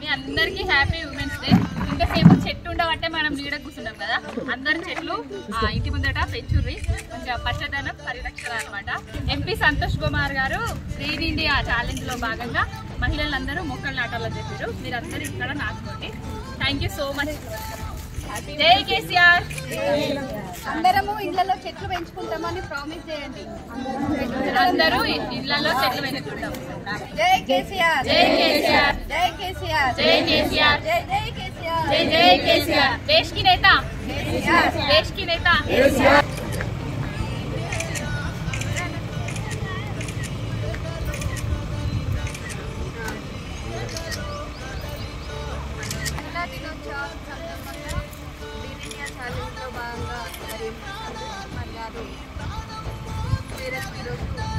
మీ అందరికీ happy women's day ఇంతసేపు చెట్టు ఉండబట్టే మనం నీడ కూర్చుంటాం కదా అందరి చెట్లు ఆ, ఇంటి ముందట పెంచుర్రి కొంచెం పచ్చదనం పరిరక్షణ అనమాట ఎంపీ సంతోష్ కుమార్ గారు గ్రీన్ ఇండియా ఛాలెంజ్ లో భాగంగా మహిళలందరూ మొక్కలు నాటాలని చెప్పారు మీరందరూ ఇక్కడ నాటుకోండి థ్యాంక్ యూ సో మచ్ జై కేసీఆర్ అందరము ఇళ్లలో చెట్లు పెంచుకుంటామని ప్రామిస్ చేయండి అందరూ ఇళ్లలో చెట్లు పెంచుకుంటాం జై కేసీఆర్ జై కేసీఆర్ జై కేసీఆర్ జై కేసీఆర్ జై జై కేసీఆర్ జై జై కేసీఆర్ దేశ్ కి నేత కేసీఆర్ దేశ్ కి నేత మహిళా దినోత్సవం సందర్భంగా గ్రీన్ ఇండియా ఛాలెంజ్లో భాగంగా మరి మరి గారు మేరకు ఈరోజు